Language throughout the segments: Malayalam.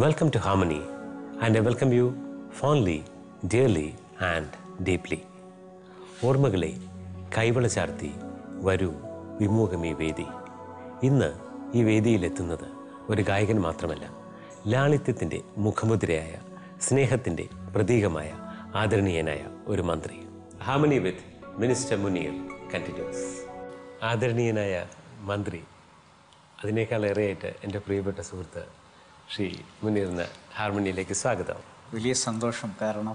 Welcome to Harmony, and I welcome you fondly, dearly, and deeply. ഓർമ്മകളെ കൈവള ചാർത്തി വരൂ വിമുഖമേ വേദി ഇന്ന് ഈ വേദിയിലെത്തുന്നത് ഒരു ഗായകൻ മാത്രമല്ല ലാളിത്യത്തിൻ്റെ മുഖമുദ്രയായ സ്നേഹത്തിൻ്റെ പ്രതീകമായ ആദരണീയനായ ഒരു മന്ത്രി harmony with minister Muneer continues ആദരണീയനായ മന്ത്രി അതിനേക്കാൾ ഏറെയായിട്ട് എൻ്റെ പ്രിയപ്പെട്ട സുഹൃത്ത് ശ്രീ മുനീറിന് ഹാർമണിയിലേക്ക് സ്വാഗതം വലിയ സന്തോഷം കാരണം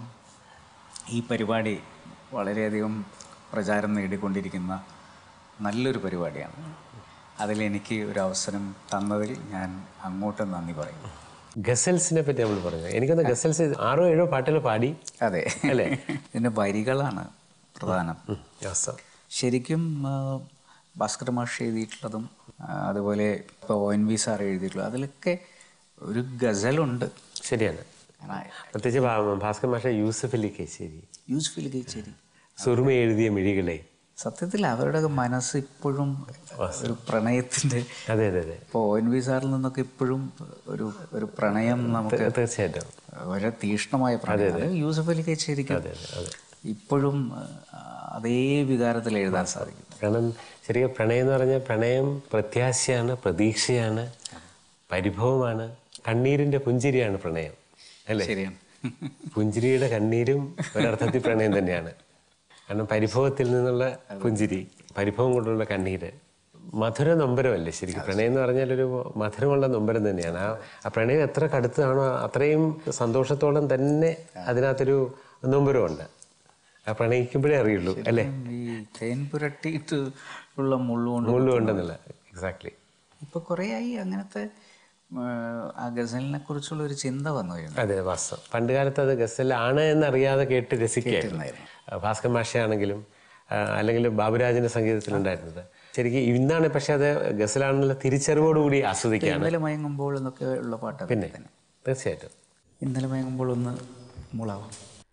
ഈ പരിപാടി വളരെയധികം പ്രചാരം നേടിക്കൊണ്ടിരിക്കുന്ന നല്ലൊരു പരിപാടിയാണ് അതിലെനിക്ക് ഒരു അവസരം തന്നതിൽ ഞാൻ അങ്ങോട്ട് നന്ദി പറയുന്നു ഗസൽസിനെ പറ്റി നമ്മൾ പറഞ്ഞു എനിക്കൊന്ന് ഗസൽസ് ആറോ ഏഴോ പാട്ടുകൾ പാടി അതെ അല്ലേ? ഇതിൻ്റെ വരികളാണ് പ്രധാനം വാസ്തവം ശരിക്കും ആ, ഭാസ്കര മാഷ് എഴുതിയിട്ടുള്ളതും ആ, അതുപോലെ ഇപ്പോൾ ഒ എൻ വി സാർ എഴുതിയിട്ടുള്ളത് അതിലൊക്കെ ഒരു ഗസലുണ്ട് ശരിയാണ് കാരണം പ്രത്യേകിച്ച് ഭാ- ഭാസ്കർ മാഷ യൂസഫ് അലി കേശേരി യൂസ്ഫുൽ കേച്ചേരി സുറുമ എഴുതിയ മിഴികളെ സത്യത്തിൽ അവരുടെ മനസ്സ് ഇപ്പോഴും ഒരു പ്രണയത്തിന്റെ അതെ അതെ അതെ ഇപ്പോൾ ഒ എൻ വി സാറിൽ നിന്നൊക്കെ ഇപ്പോഴും ഒരു ഒരു പ്രണയം നമുക്ക് തീ- തീർച്ചയായിട്ടും വളരെ തീഷ്ണമായ പ്രണയം അത് യൂസഫ് അലി കേച്ചേരിക്കും അതെ അതെ അതെ ഇപ്പോഴും ആ, അതേ വികാരത്തിൽ എഴുതാൻ സാധിക്കും കാരണം ശരിക്കും പ്രണയം എന്ന് പറഞ്ഞാൽ പ്രണയം പ്രത്യാശയാണ് പ്രതീക്ഷയാണ് പരിഭവമാണ് കണ്ണീരിൻ്റെ പുഞ്ചിരിയാണ് പ്രണയം അല്ലേ ശരിയാണ് പുഞ്ചിരിയുടെ കണ്ണീരും ഒരർത്ഥത്തിൽ പ്രണയം തന്നെയാണ് കാരണം പരിഭവത്തിൽ നിന്നുള്ള പുഞ്ചിരി പരിഭവം കൊണ്ടുള്ള കണ്ണീര് മധുര നൊമ്പരമല്ലേ ശരിക്കും പ്രണയം എന്ന് പറഞ്ഞാൽ ഒരു മധുരമുള്ള നൊമ്പരം തന്നെയാണ് ആ ആ പ്രണയം എത്ര കടുത്തതാണോ അത്രയും സന്തോഷത്തോളം തന്നെ അതിനകത്തൊരു നൊമ്പരമുണ്ട് ആ പ്രണയിക്കുമ്പോഴേ അറിയുള്ളൂ അല്ലേ ഈ തേൻ പുരട്ടിയിട്ട് ഉള്ള മുള്ളുകൊണ്ട് മുള്ളുകൊണ്ടെന്നുള്ള എക്സാക്ട്ലി ഇപ്പൊ കുറേയായി അങ്ങനത്തെ ആ, ആ ഗസലിനെ കുറിച്ചുള്ള ഒരു ചിന്ത വന്നു കഴിഞ്ഞു അതെ വാസ്തവം പണ്ട് കാലത്ത് അത് ഗസലാണ് എന്നറിയാതെ കേട്ട് രസിക്കുകയായിരുന്നു ആ, ഭാസ്കർ മാഷയാണെങ്കിലും ആ, അല്ലെങ്കിൽ ബാബുരാജിന്റെ സംഗീതത്തിലുണ്ടായിരുന്നത് ശരിക്കും ഇന്നാണ് പക്ഷെ അത് ഗസലാണെന്നുള്ള തിരിച്ചറിവോടുകൂടി ആസ്വദിക്കുകയാണ് ഇന്നലെ മയങ്ങുമ്പോൾ എന്നൊക്കെ ഉള്ള പാട്ട് പിന്നെ തീർച്ചയായിട്ടും ഇന്നലെ മയങ്ങുമ്പോൾ ഒന്ന് മുളാവാം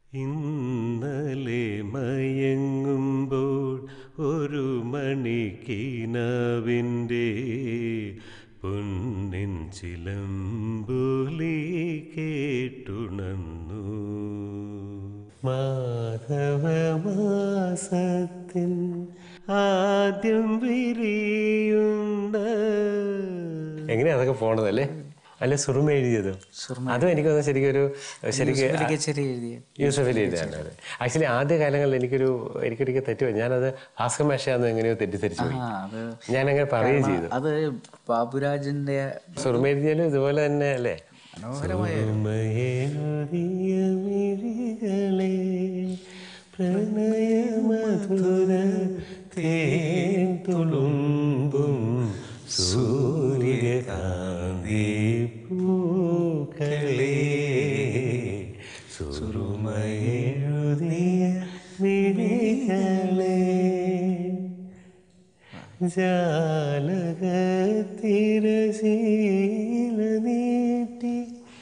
ഇന്നലെ മയങ്ങുമ്പോൾ ഒരു മണിക്കിനാവിൻ്റെ പൊന്നിൻ ചിലമ്പുലി കേട്ടുണർന്നു മാധവമാസത്തിൻ ആദ്യം വിരിയുണ്ട എങ്ങനെയാ അതൊക്കെ പോണതല്ലേ അല്ലെ സുറുമ എഴുതിയത് അതും എനിക്ക് തോന്നുന്നു ശരിക്കും ഒരു ശരിക്കും മികച്ചേരി എഴുതിയ യൂസഫ് അലി എഴുതിയാണ് അത് ആക്ച്വലി ആദ്യ കാലങ്ങളിൽ എനിക്കൊരു എനിക്കൊരിക്കൽ തെറ്റ് പറ്റി. ഞാനത് ഭാസ്കർ മേഷയാന്ന് എങ്ങനെയോ തെറ്റിദ്ധരിച്ചു പോയി ആ അത് ഞാനങ്ങനെ പറയുകയും ചെയ്തു അത് ബാബുരാജിന്റെ സുറുമ എഴുതിയാലും ഇതുപോലെ തന്നെ അല്ലേ മനോഹരമായ സുറുമയെഴുതിയ മിഴികളെ പ്രണയമധുര തേൻ തുളുമ്പും സൂര്യകാന്തി പൂക്കളെ സുറുമയെഴുതിയ മിഴികളെ ജാലകത്തിരശീല നീട്ടി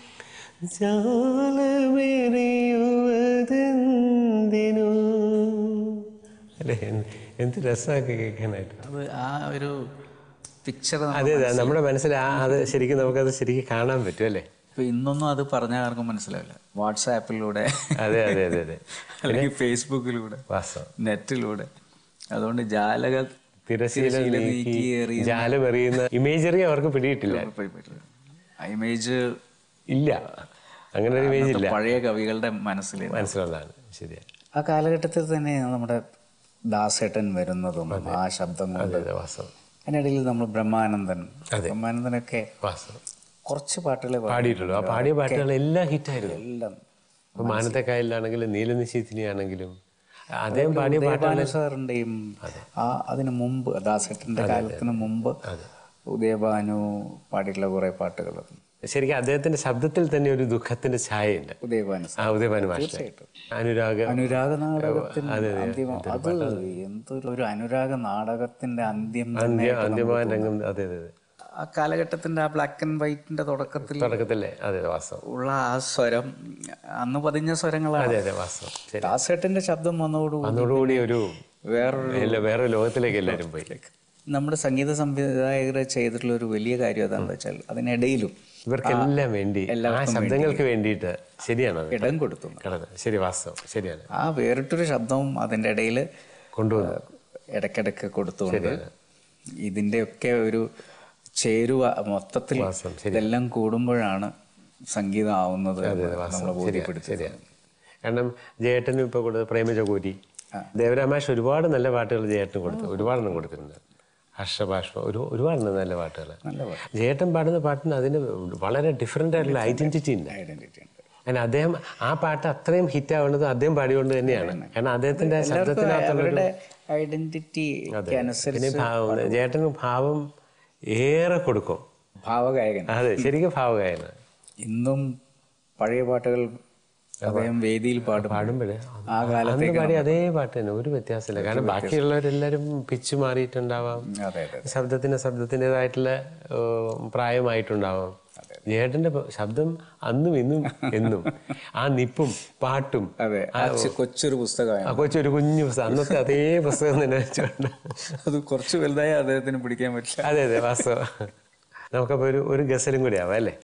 ജാലമെറിയുവതെന്തിനു അല്ലേ എന്ത് എന്ത് രസമൊക്കെ കേൾക്കാനായിട്ട് അത് ആ ഒരു പിക്ചർ അതെ അതെ നമ്മുടെ മനസ്സിൽ ആ അത് ശരിക്കും നമുക്കത് ശരിക്കും കാണാൻ പറ്റും അല്ലേ ഇപ്പൊ ഇന്നൊന്നും അത് പറഞ്ഞാൽ ആർക്കും മനസ്സിലാവില്ല വാട്സാപ്പിലൂടെ അതെ അതെ അതെ അതെ അല്ലെങ്കിൽ ഫേസ്ബുക്കിലൂടെ വാസ്തവം നെറ്റിലൂടെ അതുകൊണ്ട് ജാലക തിരശീല തിരശീല നീക്കി നീക്കി എറിയുന്ന- ജാലം എറിയുന്ന ഇമേജറി അവർക്ക് പിടിയിട്ടില്ല ആ ഇമേജ് ഇല്ല അങ്ങനെ ഒരു ഇമേജ് ഇല്ല പഴയ കവികളുടെ മനസ്സിൽ മനസ്സിലുള്ളതാണ് ശരിയാ ആ കാലഘട്ടത്തിൽ തന്നെ നമ്മുടെ ദാസേട്ടൻ വരുന്നതും ആ ശബ്ദം കൊണ്ട് അതെ വാസ്തവം അതിനിടയിൽ നമ്മൾ ബ്രഹ്മാനന്ദൻ ബ്രഹ്മാനന്ദനൊക്കെ വാസ്തവം കുറച്ച് പാട്ടുകളെ പാടിയിട്ടുള്ളൂ ആ പാടിയ പാട്ടുകൾ എല്ലാം ഹിറ്റായിരുന്നു എല്ലാം ഇപ്പൊ മാനത്തെ കായലിലാണെങ്കിലും നീലനിശീത്തിനിയാണെങ്കിലും അദ്ദേഹം പാടിയ പാട്ടുകൾ ഉദയഭാനു സാറിന്റെയും ആ അതിന് മുമ്പ് ദാസേട്ടന്റെ കാലത്തിന് മുമ്പ് ഉദയഭാനു പാടിയിട്ടുള്ള കുറെ പാട്ടുകൾ ശരിക്കും അദ്ദേഹത്തിന്റെ ശബ്ദത്തിൽ തന്നെ ഒരു ദുഃഖത്തിന്റെ ഛായയുണ്ട് ഉദയഭാനു സാർ ആ ഉദയഭാനു മാഷ്ട അനുരാഗ അനുരാഗ നാടകത്തിന്റെ അന്ത്യം അത് എന്തൊരു ഒരു അനുരാഗ നാടകത്തിന്റെ അന്ത്യം തന്നെ അന്ത്യ അന്ത്യമായ രംഗം അതെ അതെ അതെ ആ കാലഘട്ടത്തിന്റെ ആ ബ്ലാക്ക് ആൻഡ് വൈറ്റിന്റെ തുടക്കത്തിൽ തുടക്കത്തില്ലേ അതെ വാസ്തവം ഉള്ള ആ സ്വരം അന്ന് പതിഞ്ഞ സ്വരങ്ങളാണ് അതെ അതെ വാസ്തവം ശരി ദാസേട്ടന്റെ ശബ്ദം വന്നതോടുകൂടി അതോടുകൂടി ഒരു വേറൊരു എല്ലാ വേറെ ലോകത്തിലേക്ക് എല്ലാവരും പോയി നമ്മുടെ സംഗീത സംവിധായകർ ചെയ്തിട്ടുള്ള ഒരു വലിയ കാര്യം എന്താണെന്ന് വെച്ചാൽ അതിനിടയിലും ഇവർക്കെല്ലാം വേണ്ടി ആ ശബ്ദങ്ങൾക്ക് വേണ്ടിയിട്ട് ശരിയാണത് ഇടം കൊടുത്തു കടത് ശരി വാസ്തവം ശരിയാണ് ആ വേറിട്ടൊരു ശബ്ദവും അതിൻ്റെ ഇടയിൽ കൊണ്ടുവന്നു ഇടയ്ക്കിടയ്ക്ക് കൊടുത്തുകൊണ്ട് ഇതിൻ്റെയൊക്കെ ഒരു ചേരുവ മൊത്തത്തിൽ വാസ്തവം, ഇതെല്ലാം കൂടുമ്പോഴാണ് സംഗീതം ആവുന്നത് നമ്മൾ ബോധ്യപ്പെടുത്തി ശരിയാണ് കാരണം ജയേട്ടനും ഇപ്പോൾ കൊടുത്ത പ്രേമചകോരി ദേവരാമാഷ് ഒരുപാട് നല്ല പാട്ടുകൾ ജയേട്ടന് കൊടുത്തു ഒരുപാടെണ്ണം കൊടുത്തിട്ടുണ്ട് ഹർഷഭാഷ്പ ഒരു ഒരുപാടെണ്ണം നല്ല പാട്ടുകൾ ജയേട്ടൻ പാടുന്ന പാട്ടിന് അതിന് വളരെ ഡിഫറെൻ്റ് ആയിട്ടുള്ള ഐഡന്റിറ്റി ഉണ്ട് ഐഡന്റിറ്റി ഉണ്ട് കാരണം അദ്ദേഹം ആ പാട്ട് അത്രയും ഹിറ്റ് ആവുന്നത് അദ്ദേഹം പാടിക്കൊണ്ട് തന്നെയാണ് കാരണം അദ്ദേഹത്തിന്റെ ശബ്ദത്തിനകത്തുള്ള അവരുടെ ഐഡന്റിറ്റിക്ക് അനുസരിച്ച് പിന്നെ ഭാവം ജയേട്ടന് ഭാവം ഏറെ കൊടുക്കും ഭാവഗായകൻ അതെ ശരിക്കും ഭാവകായന ഇന്നും പഴയ പാട്ടുകൾ അദ്ദേഹം വേദിയിൽ പാടും പാടുമ്പോഴേ ആ കാലത്തെ അന്ന് പാടി അതേ പാട്ട് തന്നെ ഒരു വ്യത്യാസമില്ല കാരണം ബാക്കിയുള്ളവരെല്ലാവരും പിച്ച് മാറിയിട്ടുണ്ടാവാം അതെ അതെ ശബ്ദത്തിന് ശബ്ദത്തിൻ്റെതായിട്ടുള്ള പ്രായമായിട്ടുണ്ടാവാം ജേട്ടന്റെ പ- ശബ്ദം അന്നും ഇന്നും എന്നും ആ നിപ്പും പാട്ടും അതെ ആ ചെ- കൊച്ചൊരു പുസ്തകമാണ് ആ കൊച്ചൊരു കുഞ്ഞു പുസ്തകം അന്നത്തെ അതേ പുസ്തകം തന്നെ വെച്ചോണ്ട് അത് കുറച്ച് വലുതായി അദ്ദേഹത്തിന് പിടിക്കാൻ പറ്റില്ല അതെ അതെ വാസ്തവം നമുക്കപ്പോൾ ഒരു ഒരു ഗസലും കൂടി ആവാം അല്ലേ